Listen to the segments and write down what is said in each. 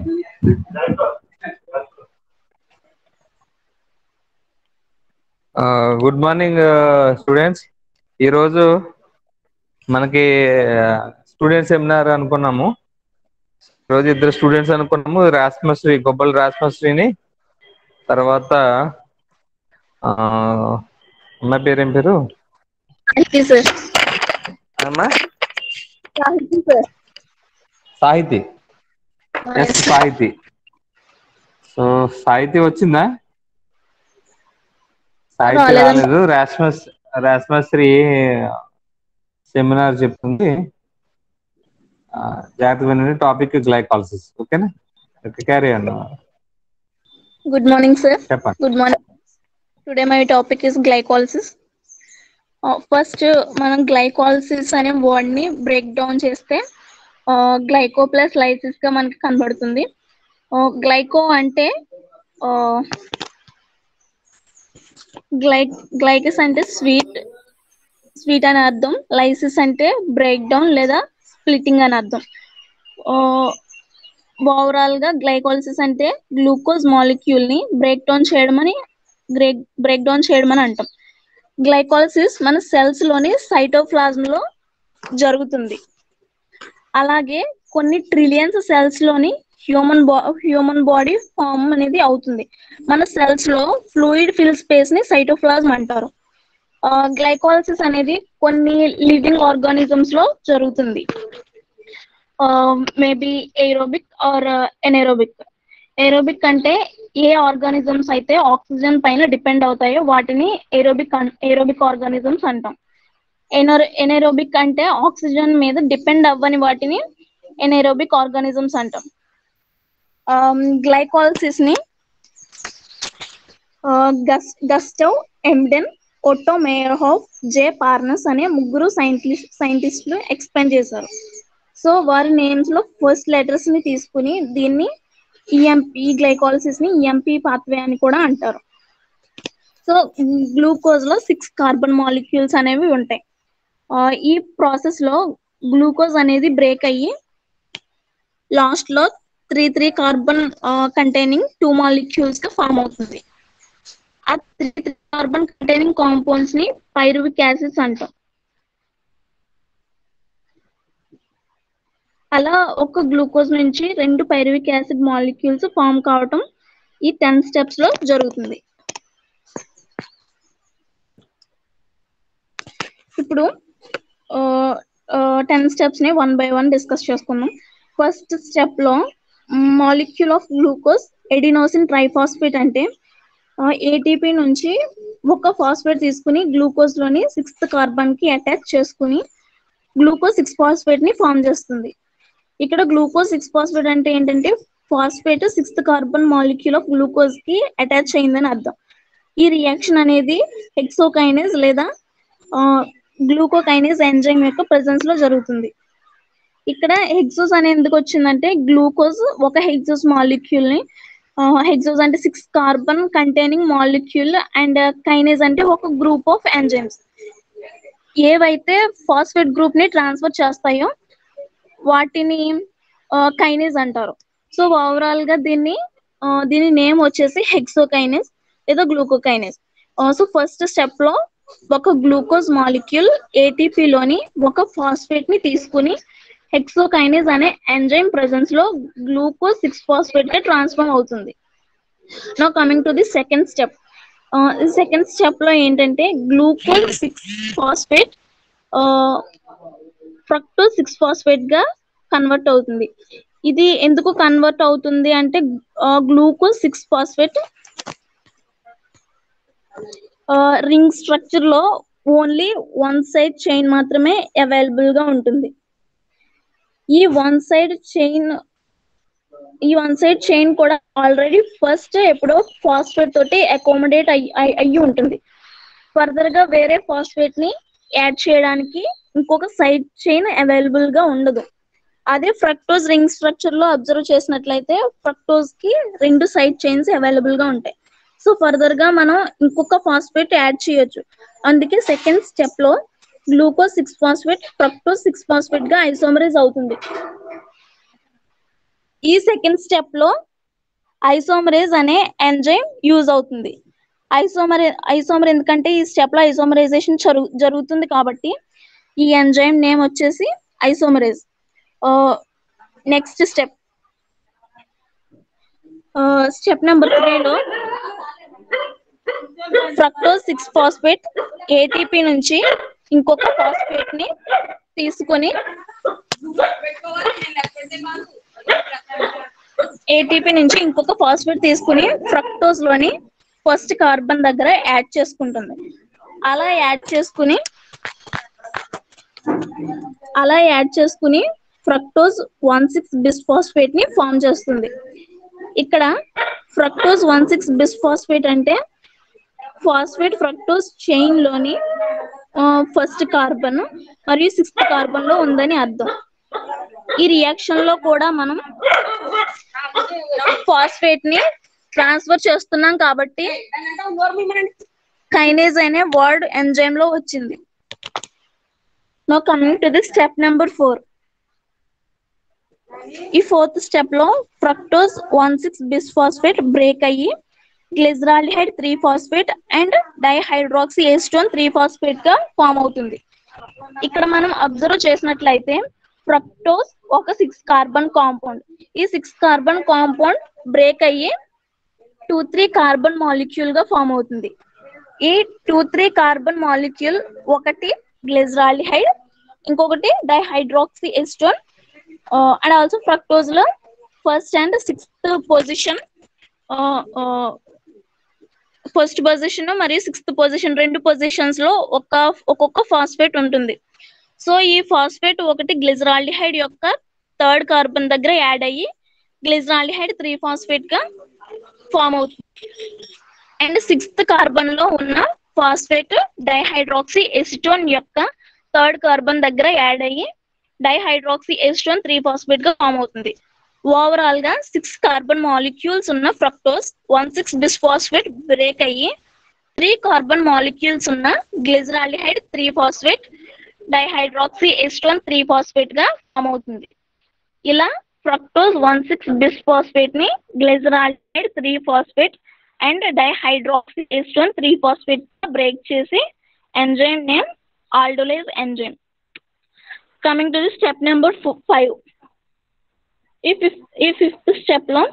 Good morning students ఈరోజు మనకి student seminar అనుకున్నాము రోజు ఇద్దరు స్టూడెంట్స్ అనుకున్నాము రాస్మశ్రీ గొబ్బల రాస్మశ్రీని తర్వాత ఆ, అమ్మాయి పేరేం పేరు సాహితీ సార్ అమ్మా Sahiti sir Sahiti yes Sahiti so Sahiti వచ్చిందా సాహితి రాలేదండి. రాలేదు రాస్మస్ రాస్మశ్రీ సెమినార్ చెప్తుంది ఆ, జాగ్రత్తగా వినండి టాపిక్ గ్లైకాలసిస్ ఓకేనా ఓకే క్యారీ అండి గుడ్ మార్నింగ్ సార్ చెప్పండి good morning today my topic is glycolysis first మనం గ్లైకాలసిస్ అనే వర్డ్ ని బ్రేక్ డౌన్ చేస్తే గ్లైకో ప్లస్ లైసిస్ గా మనకి కనబడుతుంది గ్లైకో అంటే గ్లై గ్లైకస్ అంటే స్వీట్ స్వీట్ అని అర్థం లైసిస్ అంటే బ్రేక్ డౌన్ లేదా స్ప్లిట్టింగ్ అని అర్థం ఓవరాల్ గా గ్లైకాలసిస్ అంటే గ్లూకోజ్ మాలిక్యూల్ ని బ్రేక్ డౌన్ చేయడం అని బ్రేక్ డౌన్ చేయడం అని అంటాం గ్లైకాలసిస్ మన సెల్స్ లోని సైటోప్లాజం లో జరుగుతుంది అలాగే కొన్ని ట్రిలియన్స్ సెల్స్ లోని హ్యూమన్ బా హ్యూమన్ బాడీ ఫామ్ అనేది అవుతుంది మన సెల్స్ లో ఫ్లూయిడ్ ఫిల్ స్పేస్ ని సైటోప్లాజం అంటారు గ్లైకాలసిస్ అనేది కొన్ని లివింగ్ ఆర్గానిజమ్స్ లో జరుగుతుంది maybe aerobic or anaerobic aerobic అంటే ఏ ఆర్గానిజమ్స్ అయితే ఆక్సిజన్ పైన డిపెండ్ అవుతాయో వాటిని ఏరోబిక్ ఏరోబిక్ ఆర్గానిజమ్స్ అంటాం ఎనర్ ఎనెరోబిక్ అంటే ఆక్సిజన్ మీద డిపెండ్ అవ్వని వాటిని ఎనెరోబిక్ ఆర్గానిజమ్స్ అంటాం గ్లైకాలసిస్ ని గస్టవ్ ఎమ్డెన్ ఒట్టో మేయర్హాఫ్ జే పార్నస్ అనే ముగ్గురు సైంటిస్ట్ సైంటిస్టులు ఎక్స్ప్లెయిన్ చేశారు సో వారి నేమ్స్ లో ఫస్ట్ లెటర్స్ ని తీసుకుని దీన్ని ఈఎంపి గ్లైకాలసిస్ ని ఈఎంపి పాత్వే అని కూడా అంటారు సో గ్లూకోజ్ లో సిక్స్ కార్బన్ మాలిక్యూల్స్ అనేవి ఉంటాయి ఆ, ఈ ప్రాసెస్ లో గ్లూకోజ్ అనేది బ్రేక్ అయ్యి లాస్ట్ లో three three carbon containing two molecules గా ఫామ్ అవుతుంది ఆ three three carbon containing compounds ని పైరువిక్ యాసిడ్స్ అంటాం అలా ఒక గ్లూకోజ్ నుంచి రెండు పైరువిక్ యాసిడ్ మాలిక్యూల్స్ ఫామ్ కావటం ఈ టెన్ స్టెప్స్ లో జరుగుతుంది ఇప్పుడు టెన్ స్టెప్స్ ని వన్ బై వన్ డిస్కస్ చేసుకుందాం ఫస్ట్ స్టెప్ లో molecule of glucose adenosine triphosphate అంటే ఏటీపీ నుంచి ఒక ఫాస్ఫేట్ తీసుకుని గ్లూకోజ్ లోని సిక్స్త్ కార్బన్ కి అటాచ్ చేసుకుని గ్లూకోజ్ సిక్స్ ఫాస్ఫేట్ ని ఫామ్ చేస్తుంది ఇక్కడ గ్లూకోజ్ సిక్స్ ఫాస్ఫేట్ అంటే ఏంటంటే phosphate sixth carbon molecule of glucose కి అటాచ్ అయిందని అర్థం ఈ రియాక్షన్ అనేది హెక్సోకైనేజ్ లేదా గ్లూకోకైనేజ్ ఎంజైమ్ యొక్క ప్రెసెన్స్ లో జరుగుతుంది ఇక్కడ హెక్సోస్ అనేది ఎందుకు వచ్చిందంటే గ్లూకోజ్ ఒక హెక్సోస్ మాలిక్యూల్ ని హెక్సోస్ అంటే six carbon containing molecule and kinase అంటే ఒక గ్రూప్ ఆఫ్ ఎంజైమ్స్ ఏవైతే ఫాస్ఫేట్ గ్రూప్ ని ట్రాన్స్ఫర్ చేస్తాయో వాటిని కైనేజ్ అంటారు సో ఓవరాల్ గా దీన్ని ఆ, దీని నేమ్ వచ్చేసి హెక్సోకైనేజ్ లేదా గ్లూకోకైనేజ్ సో ఫస్ట్ స్టెప్ లో ఒక గ్లూకోజ్ మాలిక్యూల్ ఏటీపీ లోని ఒక ఫాస్ఫేట్ ని తీసుకుని హెక్సోకైనేజ్ అనే ఎంజైమ్ ప్రెసెన్స్ లో గ్లూకోజ్ సిక్స్ ఫాస్ఫేట్ గా ట్రాన్స్ఫార్మ్ అవుతుంది now coming to the second step second step లో ఏంటంటే glucose six phosphate fructose six phosphate గా కన్వర్ట్ అవుతుంది ఇది ఎందుకు కన్వర్ట్ అవుతుంది అంటే glucose six phosphate ring structure లో ఓన్లీ వన్ సైడ్ చైన్ మాత్రమే అవైలబుల్ గా ఉంటుంది ఈ వన్ సైడ్ చైన్ ఈ వన్ సైడ్ చైన్ కూడా ఆల్రెడీ ఫస్ట్ ఎప్పుడో ఫాస్ఫేట్ తోటి అకామిడేట్ అయ్యి ఉంటుంది ఫర్దర్ గా వేరే ఫాస్ఫేట్ ని యాడ్ చేయడానికి ఇంకొక సైడ్ చైన్ అవైలబుల్ గా ఉండదు అదే ఫ్రక్టోజ్ రింగ్ స్ట్రక్చర్ లో అబ్జర్వ్ చేసినట్లయితే ఫ్రక్టోజ్ కి రెండు సైడ్ చైన్స్ అవైలబుల్ గా ఉంటాయి సో ఫర్దర్ గా మనం ఇంకొక ఫాస్ఫేట్ యాడ్ చేయొచ్చు అందుకే సెకండ్ స్టెప్ లో glucose six phosphate fructose six phosphate గా ఐసోమరైజ్ అవుతుంది ఈ సెకండ్ స్టెప్ లో ఐసోమరేజ్ అనే ఎంజైమ్ యూజ్ అవుతుంది ఐసోమర్ ఐసోమర్ ఎందుకంటే ఈ స్టెప్ లో ఐసోమరైజేషన్ జరుగుతుంది కాబట్టి ఈ ఎంజైమ్ నేమ్ వచ్చేసి isomerase next step step number త్రీలో ఫ్రక్టోజ్ సిక్స్ ఫాస్ఫేట్ ఏటీపీ నుంచి ఇంకొక ఫాస్ఫేట్ ని తీసుకొని ఏటీపీ నుంచి ఇంకొక ఫాస్ఫేట్ తీసుకుని ఫ్రక్టోజ్ లోని ఫస్ట్ కార్బన్ దగ్గర యాడ్ చేసుకుంటుంది అలా యాడ్ చేసుకుని అలా యాడ్ చేసుకుని ఫ్రక్టోజ్ వన్ సిక్స్ బిస్ఫాస్ఫేట్ ని ఫామ్ చేస్తుంది ఇక్కడ ఫ్రక్టోజ్ వన్ సిక్స్ బిస్ఫాస్ఫేట్ అంటే ఫాస్ఫేట్ ఫ్రక్టోజ్ చైన్ లోని ఫస్ట్ కార్బన్ మరియు సిక్స్త్ కార్బన్ లో ఉందని అర్థం ఈ రియాక్షన్ లో కూడా మనం ఫాస్ఫేట్ ని ట్రాన్స్ఫర్ చేస్తున్నాం కాబట్టి కైనేజ్ అనే వర్డ్ ఎంజైమ్ లో వచ్చింది now coming to the step number four ఈ ఫోర్త్ స్టెప్ లో fructose one six bisphosphate break అయ్యి glyceraldehyde three phosphate and dihydroxy acetone three phosphate గా ఫామ్ అవుతుంది ఇక్కడ మనం అబ్జర్వ్ చేసినట్లయితే ఫ్రక్టోజ్ ఒక సిక్స్ కార్బన్ కాంపౌండ్ ఈ సిక్స్ కార్బన్ కాంపౌండ్ బ్రేక్ అయ్యి టూ త్రీ కార్బన్ మాలిక్యూల్ గా ఫామ్ అవుతుంది ఈ టూ త్రీ కార్బన్ మాలిక్యూల్ ఒకటి గ్లిజరాల్డిహైడ్ ఇంకొకటి dihydroxy acetone and also fructose లో first and sixth position first position మరియు సిక్స్త్ పొజిషన్ రెండు పొజిషన్స్ లో ఒక ఒక్కొక్క ఫాస్ఫేట్ ఉంటుంది సో ఈ ఫాస్ఫేట్ ఒకటి గ్లిజరాల్డిహైడ్ యొక్క థర్డ్ కార్బన్ దగ్గర యాడ్ అయ్యి గ్లిజరాల్డిహైడ్ త్రీ ఫాస్ఫేట్ గా ఫామ్ అవుతుంది అండ్ సిక్స్త్ కార్బన్ లో ఉన్న ఫాస్ఫేట్ డైహైడ్రాక్సీ ఎసిటోన్ యొక్క థర్డ్ కార్బన్ దగ్గర యాడ్ అయ్యి డైహైడ్రాక్సీ ఎసిటోన్ త్రీ ఫాస్ఫేట్ గా ఫామ్ అవుతుంది ఓవరాల్ గా సిక్స్ కార్బన్ మాలిక్యూల్స్ ఉన్న fructose one six bisphosphate break అయ్యి త్రీ కార్బన్ మాలిక్యూల్స్ ఉన్న glyceraldehyde three phosphate dihydroxy acetone three phosphate గా ఫామ్ అవుతుంది ఇలా ఫ్రక్టోజ్ వన్ సిక్స్ బిస్ఫాస్ఫేట్ ని glyceraldehyde three phosphate and dihydroxy acetone three phosphate break చేసి enzyme name aldolase enzyme coming to the step number five ఈ fifth ఈ fifth step లో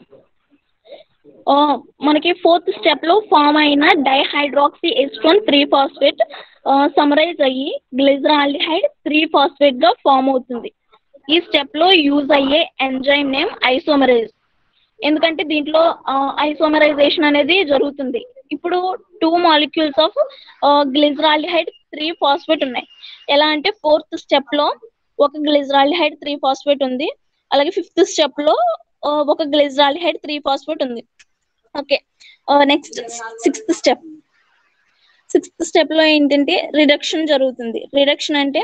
మనకి fourth step లో ఫామ్ అయిన dihydroxy acetone three phosphate isomerize అయ్యి glyceraldehyde three phosphate గా form అవుతుంది ఈ స్టెప్ లో యూజ్ అయ్యే ఎంజైమ్ నేమ్ ఐసోమరైజ్ ఎందుకంటే దీంట్లో ఐసోమరైజేషన్ అనేది జరుగుతుంది ఇప్పుడు two molecules of glyceraldehyde three phosphate ఉన్నాయి ఎలా అంటే ఫోర్త్ స్టెప్ లో ఒక గ్లిజరాల్డిహైడ్ త్రీ ఫాస్ఫేట్ ఉంది అలాగే ఫిఫ్త్ స్టెప్ లో ఒక గ్లిజరాల్డిహైడ్ త్రీ ఫాస్ఫేట్ ఉంది okay next sixth step sixth step లో ఏంటంటే రిడక్షన్ జరుగుతుంది రిడక్షన్ అంటే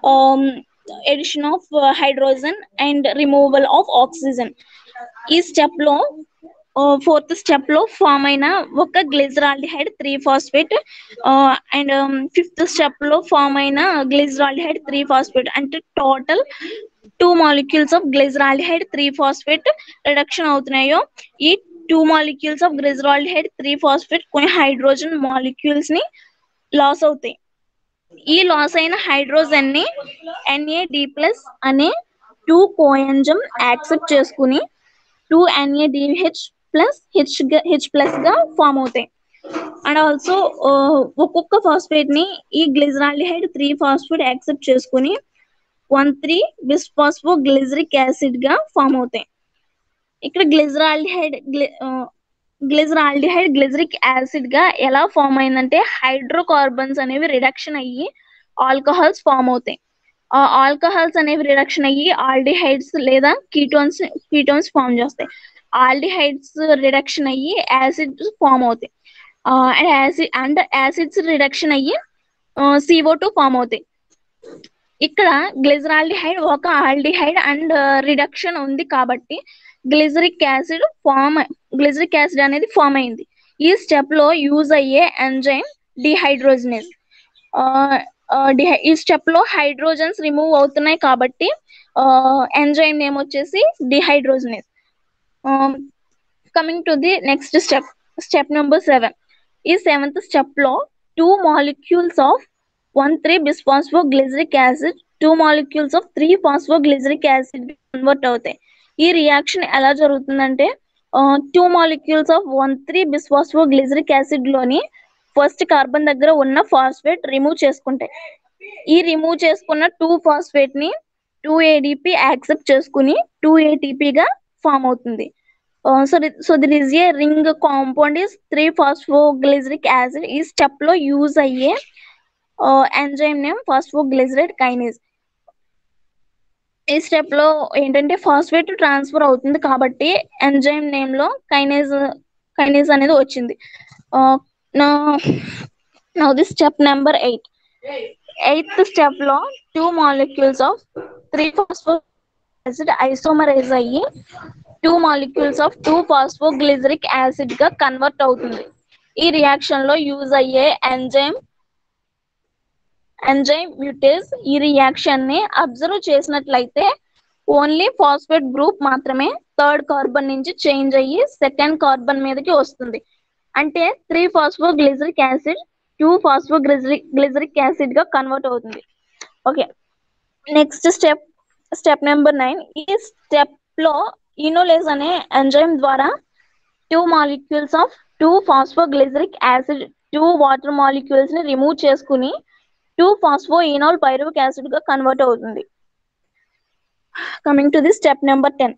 addition of hydrogen and removal of oxygen ఈ స్టెప్ లో ఫోర్త్ స్టెప్ లో ఫామ్ అయిన ఒక glyceraldehyde three phosphate and fifth step లో ఫామ్ అయిన గ్లిజరాల్డిహైడ్ త్రీ ఫాస్ఫేట్ అంటే total two molecules of glyceraldehyde three phosphate reduction అవుతున్నాయో ఈ two molecules of glyceraldehyde three phosphate కొన్ని హైడ్రోజన్ మాలిక్యూల్స్ ని లాస్ అవుతాయి ఈ లాస్ అయిన హైడ్రోజన్ ని ఎన్ఏడి ప్లస్ అనే టూ కోఎంజమ్ యాక్సెప్ట్ చేసుకుని two NADH plus H H plus గా ఫామ్ అవుతాయి అండ్ ఆల్సో ఒక్కొక్క ఫాస్ఫేట్ ని ఈ గ్లిజరాల్డిహైడ్ త్రీ ఫాస్ఫేట్ యాక్సెప్ట్ చేసుకుని one three bisphospho glyceric acid గా ఫామ్ అవుతాయి ఇక్కడ గ్లిజరాల్డిహైడ్ గ్లిజరాల్డిహైడ్ గ్లిజరిక్ యాసిడ్ గా ఎలా ఫామ్ అయిందంటే హైడ్రోకార్బన్స్ అనేవి రిడక్షన్ అయ్యి ఆల్కహాల్స్ ఫామ్ అవుతాయి ఆ ఆల్కహాల్స్ అనేవి రిడక్షన్ అయ్యి ఆల్డిహైడ్స్ లేదా కీటోన్స్ కీటోన్స్ ఫామ్ చేస్తాయి ఆల్డిహైడ్స్ రిడక్షన్ అయ్యి యాసిడ్స్ ఫామ్ అవుతాయి and acid and acids reduction అయ్యి సిఓ టూ ఫామ్ అవుతాయి ఇక్కడ గ్లిజరాల్డిహైడ్ ఒక ఆల్డిహైడ్ అండ్ రిడక్షన్ ఉంది కాబట్టి glyceric acid form glyceric acid అనేది ఫామ్ అయింది ఈ స్టెప్ లో యూజ్ అయ్యే ఎంజైమ్ డిహైడ్రోజనేస్ ఈ స్టెప్ లో హైడ్రోజన్స్ రిమూవ్ అవుతున్నాయి కాబట్టి ఎంజైమ్ నేమ్ వచ్చేసి dehydrogenase coming to the next step step number seven ఈ సెవెంత్ స్టెప్ లో two molecules of one three bisphospho glyceric acid two molecules of three phospho glyceric acid convert అవుతాయి ఈ reaction ఎలా జరుగుతుందంటే two molecules of one three bisphospho glyceric acid లోని first carbon దగ్గర ఉన్న phosphate remove చేసుకుంటాయి ఈ రిమూవ్ చేసుకున్న టూ ఫాస్ఫేట్ ని టూ ఏడిపి యాక్సెప్ట్ చేసుకుని టూ గా ఫామ్ అవుతుంది so so there is a ring compound is three phosphoglyceric acid ఈ స్టెప్ లో యూజ్ అయ్యే ఎంజైమ్ నేమ్ ఫాస్ఫోగ్లిజరేట్ కైనేజ్ ఈ స్టెప్ లో ఏంటంటే ఫాస్ఫేట్ ట్రాన్స్ఫర్ అవుతుంది కాబట్టి ఎంజైమ్ నేమ్ లో కైనేజ్ కైనేజ్ అనేది వచ్చింది now the step number eight eighth step లో two molecules of three phospho acid isomerise అయ్యి two molecules of two phosphoglyceric acid గా కన్వర్ట్ అవుతుంది ఈ రియాక్షన్ లో యూజ్ అయ్యే ఎంజైమ్ ఎంజైమ్ మ్యూటేజ్ ఈ రియాక్షన్ ని అబ్జర్వ్ చేసినట్లయితే ఓన్లీ ఫాస్ఫేట్ గ్రూప్ మాత్రమే థర్డ్ కార్బన్ నుంచి చేంజ్ అయ్యి సెకండ్ కార్బన్ మీదకి వస్తుంది అంటే three phospho glyceric acid two phospho glyceric glyceric acid గా కన్వర్ట్ అవుతుంది okay next step step number nine ఈ స్టెప్ లో ఇనోలేజ్ అనే ఎంజైమ్ ద్వారా two molecules of two phosphoglyceric acid two water molecules ని రిమూవ్ చేసుకుని two phospho enol pyruvic acid గా convert అవుతుంది coming to the step number ten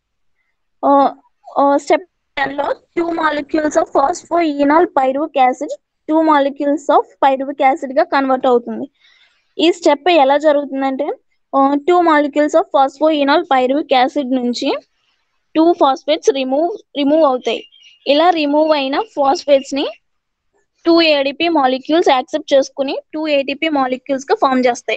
step ten లో two molecules of phospho enol pyruvic acid two molecules of pyruvic acid గా convert అవుతుంది ఈ step ఎలా జరుగుతుందంటే two molecules of phospho enol pyruvic acid నుంచి two phosphates remove remove అవుతాయి ఇలా remove అయిన ఫాస్ఫేట్స్ ని టూ ఏడిపి మాలిక్యూల్స్ యాక్సెప్ట్ చేసుకుని టూ ఏటీపీ మాలిక్యూల్స్ గా ఫామ్ చేస్తాయి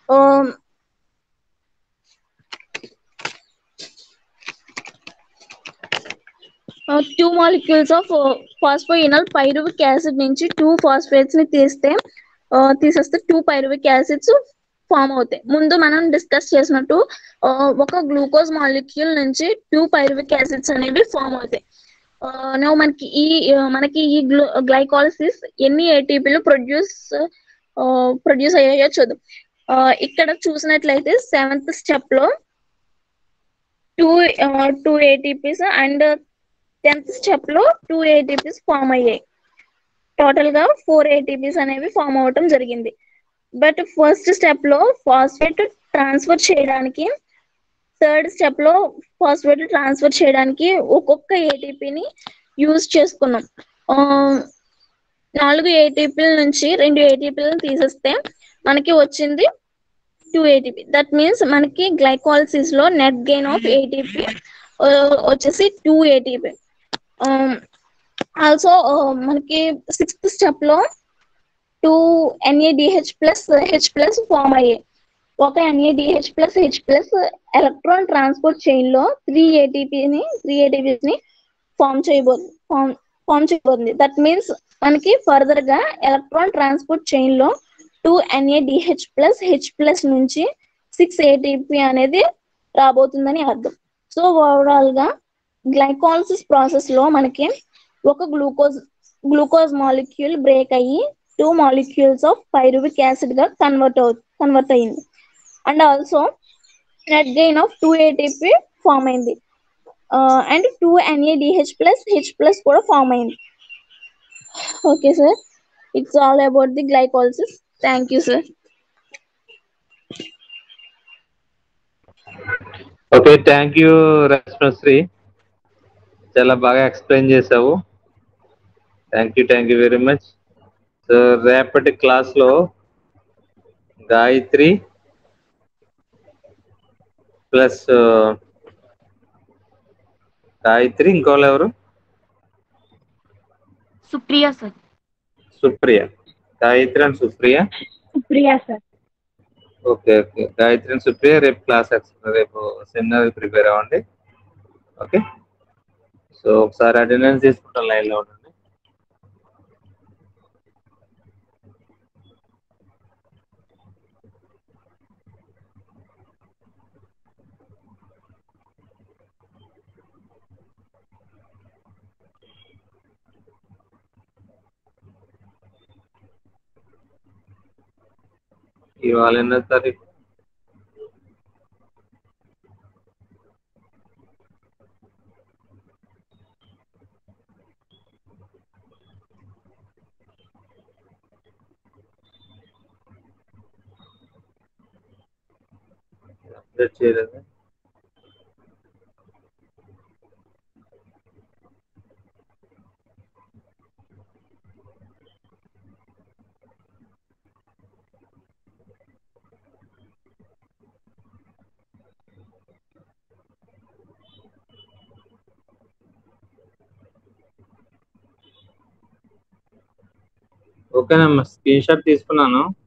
two molecules of phosphoenol pyruvic acid నుంచి టూ ఫాస్ఫేట్స్ ని తీస్తే తీసేస్తే టూ పైరువిక్ యాసిడ్స్ ఫామ్ అవుతాయి ముందు మనం డిస్కస్ చేసినట్టు ఒక గ్లూకోజ్ మాలిక్యూల్ నుంచి టూ పైరువిక్ యాసిడ్స్ అనేవి ఫామ్ అవుతాయి నువ్వు మనకి ఈ మనకి ఈ గ్లూ గ్లైకాలసిస్ ఎన్ని ఏటీపీలు ప్రొడ్యూస్ ప్రొడ్యూస్ అయ్యాయో చూద్దాం ఇక్కడ చూసినట్లయితే సెవెంత్ స్టెప్ లో two two ATPs and tenth step లో టూ ఏటీపీస్ ఫామ్ అయ్యాయి టోటల్ గా ఫోర్ ఏటీపీస్ అనేవి ఫామ్ అవటం జరిగింది బట్ ఫస్ట్ స్టెప్ లో ఫాస్ఫేట్ ట్రాన్స్ఫర్ చేయడానికి థర్డ్ స్టెప్ లో ఫాస్ఫేట్ ట్రాన్స్ఫర్ చేయడానికి ఒక్కొక్క ఏటీపీని యూజ్ చేసుకున్నాం నాలుగు ఏటీపీల నుంచి రెండు ఏటీపీలను తీసేస్తే మనకి వచ్చింది టూ ఏటీపీ దట్ మీన్స్ మనకి గ్లైకాలసిస్ లో నెట్ గెయిన్ ఆఫ్ ఏటీపీ వచ్చేసి టూ ఏటీపీ ఆల్సో మనకి సిక్స్త్ స్టెప్ లో two NADH plus H plus form అయ్యాయి ఒక NADH plus H plus electron transport chain లో త్రీ ఏటీపీని త్రీ ఏటీపీస్ ని ఫామ్ చేయబోతుంది ఫామ్ ఫామ్ చేయబోతుంది దట్ మీన్స్ మనకి ఫర్దర్ గా ఎలక్ట్రాన్ ట్రాన్స్పోర్ట్ చైన్ లో two NADH plus H plus నుంచి సిక్స్ ఏటీపీ అనేది రాబోతుందని అర్థం సో ఓవరాల్ గా గ్లైకాలసిస్ ప్రాసెస్ లో మనకి ఒక గ్లూకోజ్ గ్లూకోజ్ మాలిక్యూల్ బ్రేక్ అయ్యి two molecules of pyruvic acid గా కన్వర్ట్ అవు కన్వర్ట్ అయ్యింది and also net gain of two ATP form అయింది and two NADH plus H plus కూడా ఫామ్ అయింది okay sir it's all about the glycolysis thank you sir okay thank you Rashmashri చాలా బాగా explain చేసావు thank you thank you very much so రేపటి క్లాస్లో Gayatri plus Gayatri ఇంకోళ్ళు ఎవరు Supriya sir Supriya Gayatri and Supriya Supriya sir okay okay Gayatri and Supriya రేపు క్లాస్ రేపు సెమినార్ ప్రిపేర్ అవ్వండి ఓకే సో ఒకసారి అటెండెన్స్ తీసుకుంటాం లైన్లో ఉండండి ఇవాళ ఎన్నో తారీఖు అప్డేట్ చేయలేదు ఓకేనమ్మా స్క్రీన్ షాట్ తీసుకున్నాను